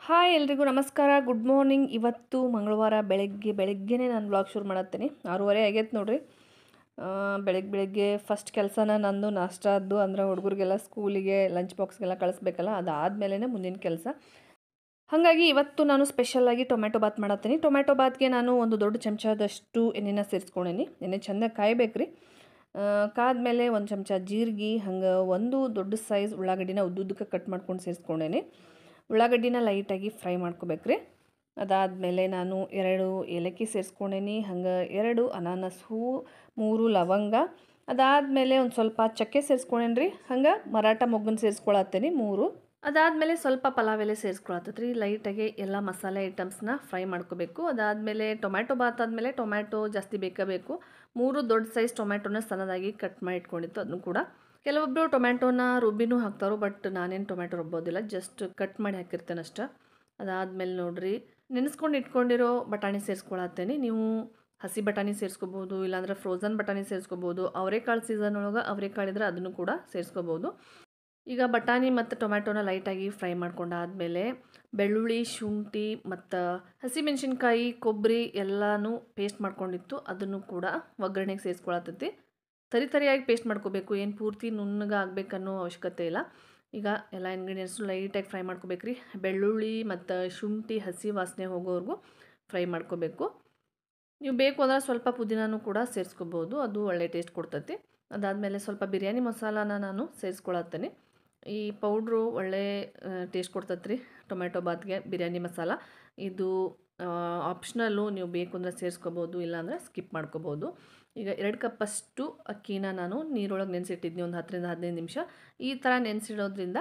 hi ಎಲ್ರಿಗೂ ನಮಸ್ಕಾರ good morning ಇವತ್ತು ಮಂಗಳವಾರ ಬೆಳಗ್ಗೆ ಬೆಳಗ್ಗೆನೇ ನಾನು ಬ್ಲಾಗ್ ಶುರು ಮಾಡತ್ತೀನಿ ಆರೂವರೆ ಆಗೈತೆ ನೋಡ್ರಿ ಆ, ಬೆಳಗ್ಗೆ ಬೆಳಗ್ಗೆ ಫಸ್ಟ್ ಕೆಲಸನ ನಂದು ನಾಷ್ಟಾದ್ದು ಅಂದರೆ ಹುಡುಗರಿಗೆಲ್ಲ ಸ್ಕೂಲಿಗೆ ಲಂಚ್ ಬಾಕ್ಸ್ಗೆಲ್ಲ ಕಳಿಸ್ಬೇಕಲ್ಲ ಅದಾದಮೇಲೆ ಮುಂದಿನ ಕೆಲಸ ಹಾಗಾಗಿ ಇವತ್ತು ನಾನು ಸ್ಪೆಷಲಾಗಿ ಟೊಮೆಟೊ ಬಾತ್ ಮಾಡತ್ತೀನಿ ಟೊಮೆಟೊ ಬಾತ್ಗೆ ನಾನು ಒಂದು ದೊಡ್ಡ ಚಮಚದಷ್ಟು ಎಣ್ಣೆನ ಸೇರಿಸ್ಕೊಂಡೇನಿ ಎಣ್ಣೆ ಚೆಂದ ಕಾಯ್ಬೇಕ್ರಿ ಆ, ಕಾದ್ಮೇಲೆ ಒಂದು ಚಮಚ ಜೀರಿಗೆ ಹಂಗೆ ಒಂದು ದೊಡ್ಡ ಸೈಜ್ ಉಳ್ಳಾಗಡ್ಡಿನ ಉದ್ದುದ್ದಕ್ಕೆ ಕಟ್ ಮಾಡ್ಕೊಂಡು ಸೇರಿಸ್ಕೊಂಡೇನಿ ಉಳ್ಳಾಗಡ್ಡಿನ ಲೈಟಾಗಿ ಫ್ರೈ ಮಾಡ್ಕೋಬೇಕ್ರಿ ಅದಾದಮೇಲೆ ನಾನು ಎರಡು ಏಲಕ್ಕಿ ಸೇರಿಸ್ಕೊಂಡೇನಿ ಹಂಗೆ ಎರಡು ಅನಾನಸ್ ಹೂವು ಮೂರು ಲವಂಗ ಅದಾದಮೇಲೆ ಒಂದು ಸ್ವಲ್ಪ ಚಕ್ಕೆ ಸೇರಿಸ್ಕೊಂಡೇನಿ ರೀ ಹಂಗೆ ಮರಾಠ ಮೊಗ್ಗನ ಸೇರಿಸ್ಕೊಳತ್ತೇನೆ ಮೂರು ಅದಾದಮೇಲೆ ಸ್ವಲ್ಪ ಪಲಾವ್ ಎಲೆ ಸೇರಿಸ್ಕೊಳತ್ತದ್ರಿ ಲೈಟಾಗಿ ಎಲ್ಲ ಮಸಾಲೆ ಐಟಮ್ಸ್ನ ಫ್ರೈ ಮಾಡ್ಕೋಬೇಕು ಅದಾದಮೇಲೆ ಟೊಮ್ಯಾಟೊ ಬಾತ್ ಆದಮೇಲೆ ಟೊಮ್ಯಾಟೊ ಜಾಸ್ತಿ ಬೇಕೇ ಬೇಕು ಮೂರು ದೊಡ್ಡ ಸೈಜ್ ಟೊಮ್ಯಾಟೊನ ಸಣ್ಣದಾಗಿ ಕಟ್ ಮಾಡಿ ಇಟ್ಕೊಂಡಿತ್ತು ಅದನ್ನು ಕೂಡ ಕೆಲವೊಬ್ಬರು ಟೊಮ್ಯಾಟೊನ ರುಬ್ಬಿನೂ ಹಾಕ್ತಾರೋ ಬಟ್ ನಾನೇನು ಟೊಮ್ಯಾಟೊ ರುಬ್ಬೋದಿಲ್ಲ ಜಸ್ಟ್ ಕಟ್ ಮಾಡಿ ಹಾಕಿರ್ತೇನೆ ಅಷ್ಟೇ ಅದಾದಮೇಲೆ ನೋಡ್ರಿ ನೆನೆಸ್ಕೊಂಡು ಇಟ್ಕೊಂಡಿರೋ ಬಟಾಣಿ ಸೇರಿಸ್ಕೊಳತ್ತೇನೆ ನೀವು ಹಸಿ ಬಟಾಣಿ ಸೇರಿಸ್ಕೋಬೋದು ಇಲ್ಲಾಂದ್ರೆ ಫ್ರೋಝನ್ ಬಟಾಣಿ ಸೇರಿಸ್ಕೋಬೋದು ಅವರೆಕಾಳು ಸೀಸನ್ ಒಳಗೆ ಅವರೆಕಾಳು ಇದ್ರೆ ಅದನ್ನು ಕೂಡ ಸೇರಿಸ್ಕೋಬೋದು ಈಗ ಬಟಾಣಿ ಮತ್ತು ಟೊಮ್ಯಾಟೊನ ಲೈಟಾಗಿ ಫ್ರೈ ಮಾಡ್ಕೊಂಡಾದ್ಮೇಲೆ ಬೆಳ್ಳುಳ್ಳಿ ಶುಂಠಿ ಮತ್ತು ಹಸಿಮೆಣ್ಸಿನ್ಕಾಯಿ ಕೊಬ್ಬರಿ ಎಲ್ಲನೂ ಪೇಸ್ಟ್ ಮಾಡ್ಕೊಂಡಿತ್ತು ಅದನ್ನು ಕೂಡ ಒಗ್ಗರಣೆಗೆ ಸೇರಿಸ್ಕೊಳತೈತಿ ತರಿ ತರಿಯಾಗಿ ಪೇಸ್ಟ್ ಮಾಡ್ಕೋಬೇಕು ಏನು ಪೂರ್ತಿ ನುಣ್ಣಗೆ ಆಗಬೇಕನ್ನೋ ಅವಶ್ಯಕತೆ ಇಲ್ಲ ಈಗ ಎಲ್ಲ ಇಂಗ್ರೀಡಿಯೆಂಟ್ಸು ಲೈಟಾಗಿ ಫ್ರೈ ಮಾಡ್ಕೋಬೇಕ್ರಿ ಬೆಳ್ಳುಳ್ಳಿ ಮತ್ತು ಶುಂಠಿ ಹಸಿ ವಾಸನೆ ಹೋಗೋವರೆಗೂ ಫ್ರೈ ಮಾಡ್ಕೋಬೇಕು ನೀವು ಬೇಕು ಅಂದ್ರೆ ಸ್ವಲ್ಪ ಪುದೀನನೂ ಕೂಡ ಸೇರಿಸ್ಕೋಬೋದು ಅದು ಒಳ್ಳೆ ಟೇಸ್ಟ್ ಕೊಡ್ತೈತಿ ಅದಾದಮೇಲೆ ಸ್ವಲ್ಪ ಬಿರಿಯಾನಿ ಮಸಾಲಾನ ನಾನು ಸೇರಿಸ್ಕೊಳತ್ತೇನೆ ಈ ಪೌಡ್ರು ಒಳ್ಳೆ ಟೇಸ್ಟ್ ಕೊಡ್ತೈತೆ ರೀ ಟೊಮೆಟೊ ಬಾತ್ಗೆ ಬಿರಿಯಾನಿ ಮಸಾಲ ಇದು ಆಪ್ಷನಲ್ಲು ನೀವು ಬೇಕು ಅಂದರೆ ಸೇರಿಸ್ಕೋಬೋದು ಇಲ್ಲಾಂದರೆ ಸ್ಕಿಪ್ ಮಾಡ್ಕೋಬೋದು ಈಗ ಎರಡು ಕಪ್ಪಷ್ಟು ಅಕ್ಕಿನ ನಾನು ನೀರೊಳಗೆ ನೆನೆಸಿಟ್ಟಿದ್ನಿ ಒಂದು ಹತ್ತರಿಂದ ಹದಿನೈದು ನಿಮಿಷ ಈ ಥರ ನೆನೆಸಿಡೋದ್ರಿಂದ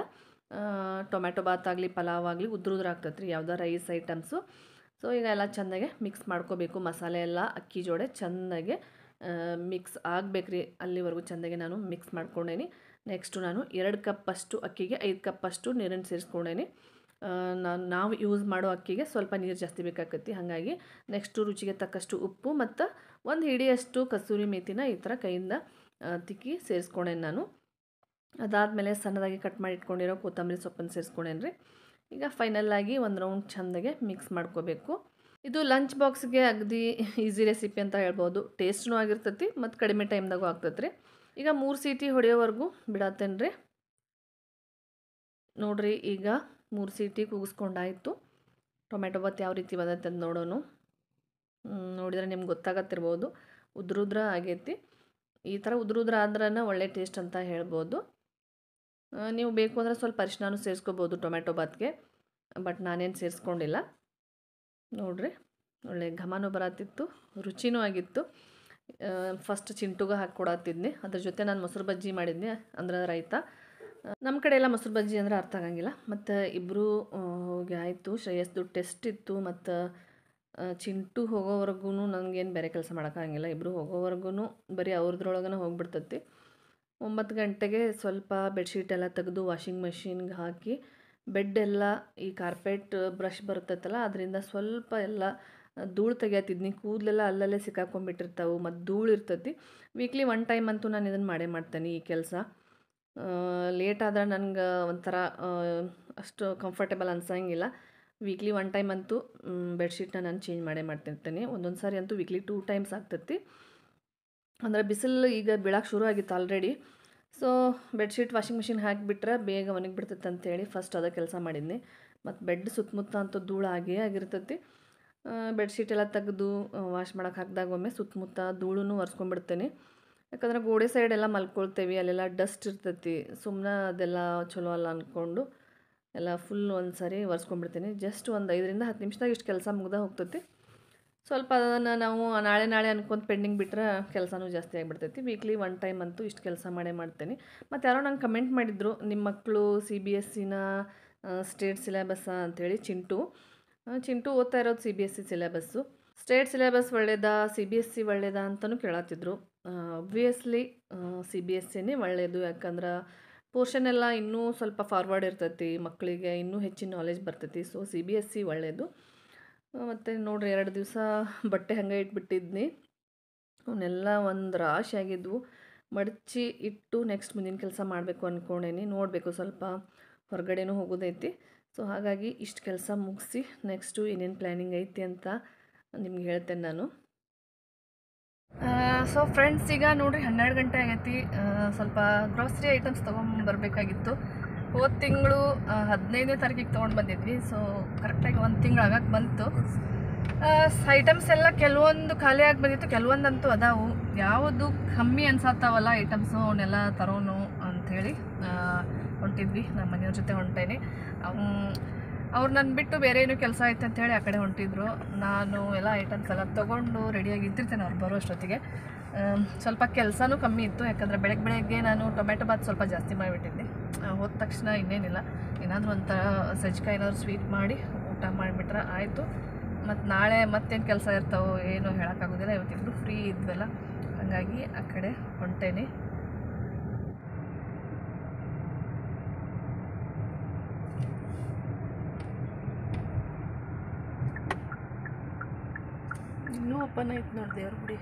ಟೊಮೆಟೊ ಬಾತ್ ಆಗಲಿ ಪಲಾವ್ ಆಗಲಿ ಉದ್ರುದ್ರ ಆಗ್ತೈತೆ ರೀ ಯಾವುದೋ ರೈಸ್ ಐಟಮ್ಸು ಸೊ ಈಗ ಎಲ್ಲ ಚೆಂದಾಗೆ ಮಿಕ್ಸ್ ಮಾಡ್ಕೋಬೇಕು ಮಸಾಲೆ ಎಲ್ಲ ಅಕ್ಕಿ ಜೋಡೆ ಚೆಂದಾಗೆ ಮಿಕ್ಸ್ ಆಗಬೇಕ್ರಿ ಅಲ್ಲಿವರೆಗೂ ಚೆಂದಾಗೆ ನಾನು ಮಿಕ್ಸ್ ಮಾಡ್ಕೊಂಡೇನಿ ನೆಕ್ಸ್ಟು ನಾನು ಎರಡು ಕಪ್ಪಷ್ಟು ಅಕ್ಕಿಗೆ ಐದು ಕಪ್ಪಷ್ಟು ನೀರನ್ನು ಸೇರಿಸ್ಕೊಂಡೇನಿ ನಾನು ನಾವು ಯೂಸ್ ಮಾಡೋ ಅಕ್ಕಿಗೆ ಸ್ವಲ್ಪ ನೀರು ಜಾಸ್ತಿ ಬೇಕಾಕತಿ ಹಾಗಾಗಿ ನೆಕ್ಸ್ಟು ರುಚಿಗೆ ತಕ್ಕಷ್ಟು ಉಪ್ಪು ಮತ್ತು ಒಂದು ಹಿಡಿಯಷ್ಟು ಕಸೂರಿ ಮೇಥಿನ ಈ ಥರ ಕೈಯಿಂದ ಆ, ತಿಕ್ಕಿ ಸೇರಿಸ್ಕೊಂಡೇನಿ ನಾನು ಅದಾದಮೇಲೆ ಸಣ್ಣದಾಗಿ ಕಟ್ ಮಾಡಿ ಇಟ್ಕೊಂಡಿರೋ ಕೊತ್ತಂಬರಿ ಸೊಪ್ಪನ್ನು ಸೇರಿಸ್ಕೊಂಡೇನಿ ರೀ ಈಗ ಫೈನಲ್ಲಾಗಿ ಒಂದು ರೌಂಡ್ ಚೆಂದಾಗೆ ಮಿಕ್ಸ್ ಮಾಡ್ಕೋಬೇಕು ಇದು ಲಂಚ್ ಬಾಕ್ಸ್ಗೆ ಅಗದಿ ಈಸಿ ರೆಸಿಪಿ ಅಂತ ಹೇಳ್ಬೋದು ಟೇಸ್ಟ್ನೂ ಆಗಿರ್ತೈತಿ ಮತ್ತು ಕಡಿಮೆ ಟೈಮ್ದಾಗೂ ಆಗ್ತೈತೆ ರೀ ಈಗ ಮೂರು ಸೀಟಿ ಹೊಡೆಯೋವರೆಗೂ ಬಿಡತ್ತೇನೆ ರೀ ನೋಡ್ರಿ ಈಗ ಮೂರು ಸೀಟಿ ಕೂಗಿಸ್ಕೊಂಡಾಯಿತು ಟೊಮೆಟೊ ಬಾತ್ ಯಾವ ರೀತಿ ಬಂದೈತೆ ಅಂತ ನೋಡೋಣ ಹ್ಮ್, ನೋಡಿದ್ರೆ ನಿಮ್ಗೆ ಗೊತ್ತಾಗತ್ತಿರ್ಬೋದು ಉದ್ರುದ್ರ ಆಗೈತಿ ಈ ಥರ ಉದ್ರುದ್ರ ಆದ್ರೆ ಒಳ್ಳೆ ಟೇಸ್ಟ್ ಅಂತ ಹೇಳ್ಬೋದು ಆ, ನೀವು ಬೇಕು ಅಂದರೆ ಸ್ವಲ್ಪ ಅರಿಶಿನೂ ಸೇರಿಸ್ಕೋಬೋದು ಟೊಮೆಟೊ ಬಾತ್ಗೆ ಬಟ್ ನಾನೇನು ಸೇರಿಸ್ಕೊಂಡಿಲ್ಲ ನೋಡ್ರಿ ಒಳ್ಳೆ ಘಮನೂ ಬರತ್ತಿತ್ತು ರುಚಿನೂ ಆಗಿತ್ತು ಫಸ್ಟ್ ಚಿಂಟುಗೆ ಹಾಕಿ ಕೊಡತ್ತಿದ್ನಿ ಅದ್ರ ಜೊತೆ ನಾನು ಮೊಸರು ಬಜ್ಜಿ ಮಾಡಿದ್ನಿ ಅಂದ್ರೆ ರೈತ ನಮ್ಮ ಕಡೆ ಎಲ್ಲ ಮೊಸರು ಬಜ್ಜಿ ಅಂದರೆ ಅರ್ಥ ಆಗಂಗಿಲ್ಲ ಮತ್ತು ಇಬ್ಬರು ಹೋಗಿ ಆಯಿತು ಶ್ರೇಯಸ್ದು ಟೆಸ್ಟ್ ಇತ್ತು ಮತ್ತು ಚಿಂಟು ಹೋಗೋವರೆಗೂ ನನಗೇನು ಬೇರೆ ಕೆಲಸ ಮಾಡೋಕ್ಕಾಗಂಗಿಲ್ಲ ಇಬ್ಬರು ಹೋಗೋವರೆಗೂ ಬರೀ ಅವ್ರದ್ರೊಳಗನೆ ಹೋಗ್ಬಿಡ್ತೈತಿ ಒಂಬತ್ತು ಗಂಟೆಗೆ ಸ್ವಲ್ಪ ಬೆಡ್ಶೀಟ್ ಎಲ್ಲ ತೆಗೆದು ವಾಷಿಂಗ್ ಮಷಿನ್ಗೆ ಹಾಕಿ ಬೆಡ್ ಎಲ್ಲ ಈ ಕಾರ್ಪೆಟ್ ಬ್ರಷ್ ಬರ್ತೈತಲ್ಲ ಅದರಿಂದ ಸ್ವಲ್ಪ ಎಲ್ಲ ಧೂಳು ತೆಗಿಯತ್ತಿದ್ನಿ ಕೂದಲೆಲ್ಲ ಅಲ್ಲಲ್ಲೇ ಸಿಕ್ಕಾಕೊಂಡ್ಬಿಟ್ಟಿರ್ತಾವೆ ಮತ್ತು ಧೂಳು ಇರ್ತೈತಿ ವೀಕ್ಲಿ ಒನ್ ಟೈಮ್ ಅಂತೂ ನಾನು ಇದನ್ನು ಮಾಡೇ ಮಾಡ್ತೇನೆ ಈ ಕೆಲಸ ಲೇಟ್ ಆದ್ರೆ ನನಗೆ ಒಂಥರ ಆ, ಅಷ್ಟು ಕಂಫರ್ಟೇಬಲ್ ಅನ್ಸಂಗಿಲ್ಲ ವೀಕ್ಲಿ ಒನ್ ಟೈಮ್ ಅಂತೂ ಬೆಡ್ಶೀಟ್ನ ನಾನು ಚೇಂಜ್ ಮಾಡೇ ಮಾಡ್ತಿರ್ತೀನಿ ಒಂದೊಂದು ಸಾರಿ ಅಂತೂ ವೀಕ್ಲಿ ಟೂ ಟೈಮ್ಸ್ ಆಗ್ತೈತಿ ಅಂದರೆ ಬಿಸಿಲು ಈಗ ಬೀಳಕ್ಕೆ ಶುರು ಆಗಿತ್ತು already so bedsheet washing machine ಹಾಕಿಬಿಟ್ರೆ ಬೇಗ ಒಣಗಿ ಬಿಡ್ತೈತೆ ಅಂತೇಳಿ ಫಸ್ಟ್ ಅದ ಕೆಲಸ ಮಾಡಿದ್ನಿ ಮತ್ತು ಬೆಡ್ ಸುತ್ತಮುತ್ತ ಅಂತೂ ಧೂಳು ಆಗೇ ಆಗಿರ್ತೈತಿ ಬೆಡ್ಶೀಟ್ ಎಲ್ಲ ತೆಗೆದು ವಾಶ್ ಮಾಡೋಕೆ ಹಾಕಿದಾಗ ಒಮ್ಮೆ ಸುತ್ತಮುತ್ತ ಧೂಳೂ ಒರೆಸ್ಕೊಂಡ್ಬಿಡ್ತೇನೆ ಯಾಕಂದ್ರೆ ಗೋಡೆ ಸೈಡ್ ಎಲ್ಲ ಮಲ್ಕೊಳ್ತೇವೆ ಅಲ್ಲೆಲ್ಲ ಡಸ್ಟ್ ಇರ್ತೈತಿ ಸುಮ್ಮನೆ ಅದೆಲ್ಲ ಚಲೋ ಅಲ್ಲ ಅಂದ್ಕೊಂಡು ಎಲ್ಲ ಫುಲ್ ಒಂದು ಸಾರಿ ಒರೆಸ್ಕೊಂಡ್ಬಿಡ್ತೀನಿ ಜಸ್ಟ್ ಒಂದು ಐದರಿಂದ ಹತ್ತು ನಿಮಿಷದಾಗ ಇಷ್ಟು ಕೆಲಸ ಮುಗ್ದ ಹೋಗ್ತೈತಿ ಸ್ವಲ್ಪ ಅದನ್ನು ನಾವು ನಾಳೆ ನಾಳೆ ಅನ್ಕೊಂತ ಪೆಂಡಿಂಗ್ ಬಿಟ್ರೆ ಕೆಲಸನೂ ಜಾಸ್ತಿ ಆಗಿಬಿಡ್ತೈತಿ ವೀಕ್ಲಿ ಒನ್ ಟೈಮ್ ಅಂತೂ ಇಷ್ಟು ಕೆಲಸ ಮಾಡೇ ಮಾಡ್ತೇನೆ ಮತ್ತು ಯಾರೋ ನಂಗೆ ಕಮೆಂಟ್ ಮಾಡಿದ್ರು ನಿಮ್ಮ ಮಕ್ಕಳು ಸಿ ಬಿ ಎಸ್ ಸಿನ ಸ್ಟೇಟ್ ಸಿಲೆಬಸ್ಸ ಅಂಥೇಳಿ ಚಿಂಟು ಆ, ಚಿಂಟು ಓದ್ತಾ ಇರೋದು C B S C syllabus state syllabus ಒಳ್ಳೇದಾ ಸಿ ಬಿ ಎಸ್ ಸಿ ಒಳ್ಳೇದಾ ಅಂತಲೂ ಕೇಳತ್ತಿದ್ರು ಒಬ್ವಿಯಸ್ಲಿ ಸಿ ಬಿ ಎಸ್ ಸಿನೇ ಒಳ್ಳೆಯದು ಯಾಕಂದ್ರೆ ಪೋರ್ಷನ್ ಎಲ್ಲ ಇನ್ನೂ ಸ್ವಲ್ಪ ಫಾರ್ವರ್ಡ್ ಇರ್ತೈತಿ ಮಕ್ಕಳಿಗೆ ಇನ್ನೂ ಹೆಚ್ಚಿನ ನಾಲೆಜ್ ಬರ್ತೈತಿ so C B S C ಒಳ್ಳೆಯದು ಮತ್ತು ನೋಡ್ರಿ ಎರಡು ದಿವಸ ಬಟ್ಟೆ ಹಂಗೆ ಇಟ್ಬಿಟ್ಟಿದ್ನಿ ಅವನ್ನೆಲ್ಲ ಒಂದು ರಾಶಿ ಆಗಿದ್ವು ಮಡಚಿ ಇಟ್ಟು ನೆಕ್ಸ್ಟ್ ಮುಂದಿನ ಕೆಲಸ ಮಾಡಬೇಕು ಅಂದ್ಕೊಂಡೇನಿ ನೋಡಬೇಕು ಸ್ವಲ್ಪ ಹೊರಗಡೆನೂ ಹೋಗೋದೈತಿ ಸೊ ಹಾಗಾಗಿ ಇಷ್ಟು ಕೆಲಸ ಮುಗಿಸಿ ನೆಕ್ಸ್ಟು ಏನೇನು ಪ್ಲ್ಯಾನಿಂಗ್ ಐತಿ ಅಂತ ನಿಮ್ಗೆ ಹೇಳ್ತೇನೆ ನಾನು ಸೊ ಫ್ರೆಂಡ್ಸ್ ಈಗ ನೋಡ್ರಿ ಹನ್ನೆರಡು ಗಂಟೆ ಆಗೈತಿ ಆ, ಸ್ವಲ್ಪ ಗ್ರೋಸರಿ ಐಟಮ್ಸ್ ತೊಗೊಂಬರ್ಬೇಕಾಗಿತ್ತು ಹೋದ ತಿಂಗಳು ಹದಿನೈದನೇ ತಾರೀಕಿಗೆ ತೊಗೊಂಡು ಬಂದಿದ್ವಿ ಸೊ ಕರೆಕ್ಟಾಗಿ ಒಂದು ತಿಂಗಳು ಆಗಕ್ಕೆ ಬಂತು ಐಟಮ್ಸ್ ಎಲ್ಲ ಕೆಲವೊಂದು ಖಾಲಿ ಆಗಿ ಬಂದಿತ್ತು ಕೆಲವೊಂದಂತೂ ಅದಾವು ಯಾವುದು ಕಮ್ಮಿ ಅನ್ಸತ್ತಾವಲ್ಲ ಐಟಮ್ಸು ಅವನ್ನೆಲ್ಲ ತರೋನು ಅಂಥೇಳಿ ಹೊಂಟಿದ್ವಿ ನಮ್ಮ ಮನೆಯವ್ರ ಜೊತೆ ಹೊಂಟೇನೆ ಅವ್ರು ನನ್ನ ಬಿಟ್ಟು ಬೇರೆ ಏನೋ ಕೆಲಸ ಐತೆ ಅಂತ ಹೇಳಿ ಆ ಕಡೆ ಹೊಂಟಿದ್ರು ನಾನು ಎಲ್ಲ ಐಟಮ್ಸ್ ಎಲ್ಲ ತೊಗೊಂಡು ರೆಡಿಯಾಗಿ ಇದ್ದಿರ್ತೇನೆ ಅವ್ರು ಬರೋ ಅಷ್ಟೊತ್ತಿಗೆ ಆಮ್, ಸ್ವಲ್ಪ ಕೆಲಸನೂ ಕಮ್ಮಿ ಇತ್ತು ಯಾಕಂದರೆ ಬೆಳಗ್ಗೆ ಬೆಳಗ್ಗೆ ನಾನು ಟೊಮೆಟೊ ಬಾತ್ ಸ್ವಲ್ಪ ಜಾಸ್ತಿ ಮಾಡಿಬಿಟ್ಟಿದ್ದೆ ಹೋದ ತಕ್ಷಣ ಇನ್ನೇನಿಲ್ಲ ಏನಾದರೂ ಒಂಥರ ಸಜ್ಜಿಕಾಯಿ ಏನಾದ್ರು ಸ್ವೀಟ್ ಮಾಡಿ ಊಟ ಮಾಡಿಬಿಟ್ರೆ ಆಯಿತು ಮತ್ತು ನಾಳೆ ಮತ್ತೇನು ಕೆಲಸ ಇರ್ತಾವೋ ಏನೋ ಹೇಳೋಕ್ಕಾಗೋದಿಲ್ಲ ಇವತ್ತಿಬ್ರು ಫ್ರೀ ಇದ್ವಲ್ಲ ಹಾಗಾಗಿ ಆ ಕಡೆ ಹೊಂಟೇನೆ ಇನ್ನೂ ಓಪನ್ ಐತೆ ನೋಡಿ ದೇವ್ರ ಗುಡಿ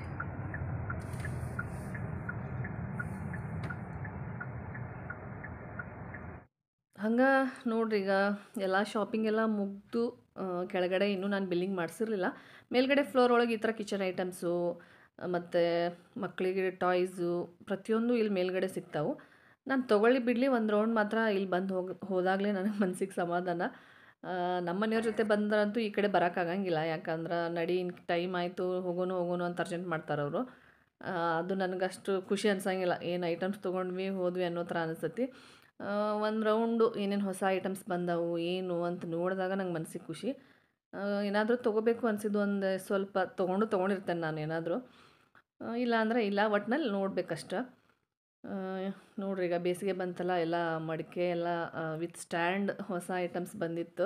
ಹಂಗೆ ನೋಡ್ರಿ ಈಗ ಎಲ್ಲ ಶಾಪಿಂಗ್ ಎಲ್ಲ ಮುಗ್ದು ಆ, ಕೆಳಗಡೆ ಇನ್ನೂ ನಾನು ಬಿಲ್ಲಿಂಗ್ ಮಾಡಿಸಿರ್ಲಿಲ್ಲ ಮೇಲ್ಗಡೆ ಫ್ಲೋರ್ ಒಳಗೆ ಈ ಥರ ಕಿಚನ್ ಐಟಮ್ಸು ಮತ್ತು ಮಕ್ಕಳಿಗೆ ಟಾಯ್ಸು ಪ್ರತಿಯೊಂದು ಇಲ್ಲಿ ಮೇಲ್ಗಡೆ ಸಿಗ್ತಾವೆ ನಾನು ತೊಗೊಳ್ಳಿ ಬಿಡಲಿ ಒಂದು ರೌಂಡ್ ಮಾತ್ರ ಇಲ್ಲಿ ಬಂದು ಹೋಗಿ ಹೋದಾಗಲೇ ನನಗೆ ಮನ್ಸಿಗೆ ಸಮಾಧಾನ ಆ, ನಮ್ಮ ಮನೆಯವ್ರ ಜೊತೆ ಬಂದ್ರಂತೂ ಈ ಕಡೆ ಬರೋಕ್ಕಾಗಂಗಿಲ್ಲ ಯಾಕಂದ್ರೆ ನಡಿ ಟೈಮ್ ಆಯಿತು ಹೋಗೋನು ಹೋಗೋನು ಅಂತ ಅರ್ಜೆಂಟ್ ಮಾಡ್ತಾರೆ ಅವರು ಅದು ನನಗಷ್ಟು ಖುಷಿ ಅನ್ಸಂಗಿಲ್ಲ ಏನು ಐಟಮ್ಸ್ ತೊಗೊಂಡ್ವಿ ಹೋದ್ವಿ ಅನ್ನೋ ಥರ ಅನಿಸ್ತತಿ ಒಂದು ರೌಂಡು ಏನೇನು ಹೊಸ ಐಟಮ್ಸ್ ಬಂದವು ಏನು ಅಂತ ನೋಡಿದಾಗ ನಂಗೆ ಮನಸ್ಸಿಗೆ ಖುಷಿ ಏನಾದರೂ ತೊಗೋಬೇಕು ಅನಿಸಿದ್ದು ಒಂದು ಸ್ವಲ್ಪ ತೊಗೊಂಡು ತೊಗೊಂಡಿರ್ತೇನೆ ನಾನು ಏನಾದರೂ ಇಲ್ಲ ಅಂದರೆ ಇಲ್ಲ ಒಟ್ನಲ್ಲಿ ನೋಡ್ಬೇಕಷ್ಟ ಆ, ನೋಡ್ರಿ ಈಗ ಬೇಸಿಗೆ ಬಂತಲ್ಲ ಎಲ್ಲ ಮಡಿಕೆ ಎಲ್ಲ ವಿತ್ ಸ್ಟ್ಯಾಂಡ್ ಹೊಸ ಐಟಮ್ಸ್ ಬಂದಿತ್ತು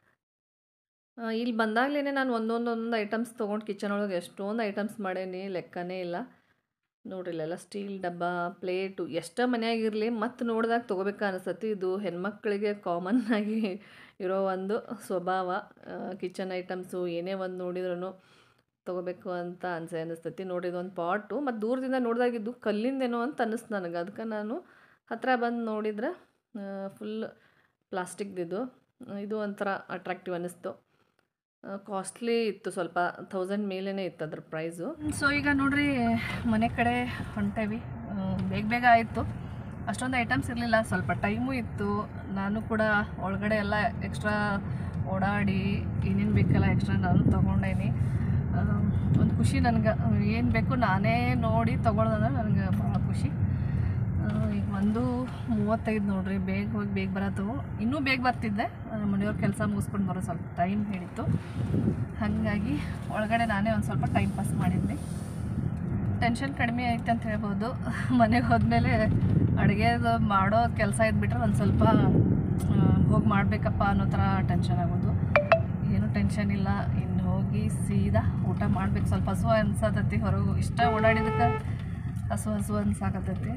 ಆ, ಇಲ್ಲಿ ಬಂದಾಗಲೇ ನಾನು ಒಂದೊಂದೊಂದು ಐಟಮ್ಸ್ ತೊಗೊಂಡು ಕಿಚನ್ ಒಳಗೆ ಎಷ್ಟೊಂದು ಐಟಮ್ಸ್ ಮಾಡೇನಿ ಲೆಕ್ಕನೇ ಇಲ್ಲ ನೋಡ್ರಿ ಇಲ್ಲೆಲ್ಲ ಸ್ಟೀಲ್ ಡಬ್ಬ ಪ್ಲೇಟು ಎಷ್ಟೋ ಮನೆಯಾಗಿರಲಿ ಮತ್ತು ನೋಡಿದಾಗ ತೊಗೋಬೇಕು ಅನಿಸ್ತತಿ ಇದು ಹೆಣ್ಮಕ್ಳಿಗೆ ಕಾಮನ್ ಆಗಿ ಇರೋ ಒಂದು ಸ್ವಭಾವ ಕಿಚನ್ ಐಟಮ್ಸು ಏನೇ ಒಂದು ನೋಡಿದ್ರೂ ತೊಗೋಬೇಕು ಅಂತ ಅನ್ಸೆ ಅನ್ನಿಸ್ತತಿ ನೋಡ್ರಿ ಇದೊಂದು ಪಾಟು ಮತ್ತು ದೂರದಿಂದ ನೋಡಿದಾಗಿದ್ದು ಕಲ್ಲಿಂದೇನೋ ಅಂತ ಅನ್ನಿಸ್ತು ನನಗೆ ಅದಕ್ಕೆ ನಾನು ಹತ್ತಿರ ಬಂದು ನೋಡಿದ್ರೆ ಫುಲ್ ಪ್ಲಾಸ್ಟಿಕ್ದಿದು ಇದು ಒಂಥರ ಅಟ್ರಾಕ್ಟಿವ್ ಅನ್ನಿಸ್ತು ಕಾಸ್ಟ್ಲಿ ಇತ್ತು ಸ್ವಲ್ಪ ಥೌಸಂಡ್ ಮೇಲೇ ಇತ್ತು ಅದ್ರ ಪ್ರೈಸು ಸೊ ಈಗ ನೋಡ್ರಿ ಮನೆ ಕಡೆ ಹೊಂಟೇವಿ ಆ, ಬೇಗ ಬೇಗ ಆಯಿತು ಅಷ್ಟೊಂದು ಐಟಮ್ಸ್ ಇರಲಿಲ್ಲ ಸ್ವಲ್ಪ ಟೈಮು ಇತ್ತು ನಾನು ಕೂಡ ಒಳಗಡೆ ಎಲ್ಲ ಎಕ್ಸ್ಟ್ರಾ ಓಡಾಡಿ ಏನೇನು ಬೇಕಲ್ಲ ಎಕ್ಸ್ಟ್ರಾ ನಾನು ತೊಗೊಂಡೇನಿ ಒಂದು ಖುಷಿ ನನಗೆ ಏನು ಬೇಕು ನಾನೇ ನೋಡಿ ತೊಗೊಳೋದಂದ್ರೆ ನನಗೆ ಭಾಳ ಖುಷಿ ಆ, ಈಗ ಒಂದು ಮೂವತ್ತೈದು ನೋಡ್ರಿ ಬೇಗ ಹೋಗಿ ಬೇಗ ಬರತ್ತವು ಇನ್ನೂ ಬೇಗ ಬರ್ತಿದ್ದೆ ಆ, ಮನೆಯವ್ರ ಕೆಲಸ ಮುಗಿಸ್ಕೊಂಡು ಬರೋ ಸ್ವಲ್ಪ ಟೈಮ್ ಹೇಳಿತ್ತು ಹಾಗಾಗಿ ಒಳಗಡೆ ನಾನೇ ಒಂದು ಸ್ವಲ್ಪ ಟೈಮ್ ಪಾಸ್ ಮಾಡಿದ್ದೆ ಟೆನ್ಷನ್ ಕಡಿಮೆ ಐತೆ ಅಂತ ಹೇಳ್ಬೋದು ಮನೆಗೆ ಹೋದ್ಮೇಲೆ ಅಡುಗೆದು ಮಾಡೋ ಕೆಲಸ ಇದ್ಬಿಟ್ರೆ ಒಂದು ಸ್ವಲ್ಪ ಹೋಗಿ ಮಾಡಬೇಕಪ್ಪ ಅನ್ನೋ ಥರ ಟೆನ್ಷನ್ ಆಗೋದು ಏನು ಟೆನ್ಷನ್ ಇಲ್ಲ ಇನ್ನು ಹೋಗಿ ಸೀದಾ ಊಟ ಮಾಡ್ಬೇಕು ಸ್ವಲ್ಪ ಹಸು ಅನ್ಸತೈತಿ ಹೊರಗೆ ಇಷ್ಟ ಓಡಾಡಿದಕ್ಕೆ ಹಸು ಹಸು ಅನ್ಸಾಕತ್ತೈತಿ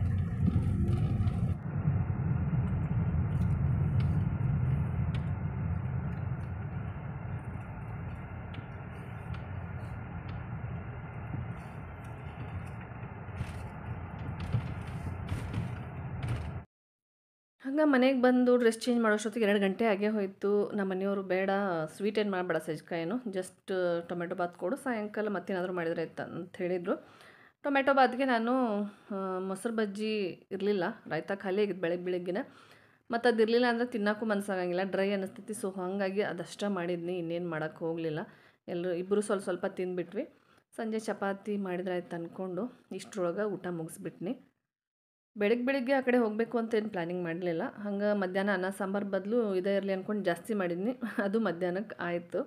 ಹಂಗೆ ಮನೆಗೆ ಬಂದು ಡ್ರೆಸ್ ಚೇಂಜ್ ಮಾಡೋಷ್ಟೊತ್ತಿಗೆ ಎರಡು ಗಂಟೆ ಆಗೇ ಹೋಯಿತು ನಮ್ಮ ಮನೆಯವರು ಬೇಡ ಸ್ವೀಟ್ ಏನು ಮಾಡಬೇಡ ಸಜ್ಜಿಕಾಯಿನು ಜಸ್ಟ್ ಟೊಮೆಟೊ ಬಾತ್ ಕೊಡು ಸಾಯಂಕಾಲ ಮತ್ತೇನಾದರೂ ಮಾಡಿದ್ರೆ ಆಯ್ತು ಅಂತ ಹೇಳಿದರು ಟೊಮೆಟೊ ಬಾತ್ಗೆ ನಾನು ಆ, ಮೊಸರು ಬಜ್ಜಿ ಇರಲಿಲ್ಲ ರಾಯ್ತ ಖಾಲಿ ಆಗಿದ್ದು ಬೆಳಗ್ಗೆ ಬೆಳಗ್ಗೆನೆ ಮತ್ತು ಅದು ಇರಲಿಲ್ಲ ಅಂದರೆ ತಿನ್ನೋಕ್ಕೂ ಮನಸ್ಸಾಗಂಗಿಲ್ಲ ಡ್ರೈ ಅನ್ನಿಸ್ತೈತಿ ಸೊ ಹಾಗಾಗಿ ಅದಷ್ಟೇ ಮಾಡಿದ್ನಿ ಇನ್ನೇನು ಮಾಡೋಕ್ಕೆ ಹೋಗಲಿಲ್ಲ ಎಲ್ಲರೂ ಇಬ್ಬರು ಸ್ವಲ್ಪ ಸ್ವಲ್ಪ ತಿಂದ್ಬಿಟ್ವಿ ಸಂಜೆ ಚಪಾತಿ ಮಾಡಿದ್ರೆ ಆಯ್ತು ಅಂದ್ಕೊಂಡು ಇಷ್ಟರೊಳಗೆ ಊಟ ಮುಗಿಸ್ಬಿಟ್ನಿ ಬೆಳಗ್ಗೆ ಬೆಳಿಗ್ಗೆ ಆ ಕಡೆ ಹೋಗಬೇಕು ಅಂತ ಏನು ಪ್ಲ್ಯಾನಿಂಗ್ ಮಾಡಲಿಲ್ಲ ಹಂಗೆ ಮಧ್ಯಾಹ್ನ ಅನ್ನ ಸಾಂಬಾರು ಬದಲು ಇದೇ ಇರಲಿ ಅಂದ್ಕೊಂಡು ಜಾಸ್ತಿ ಮಾಡಿದ್ನಿ ಅದು ಮಧ್ಯಾಹ್ನಕ್ಕೆ ಆಯಿತು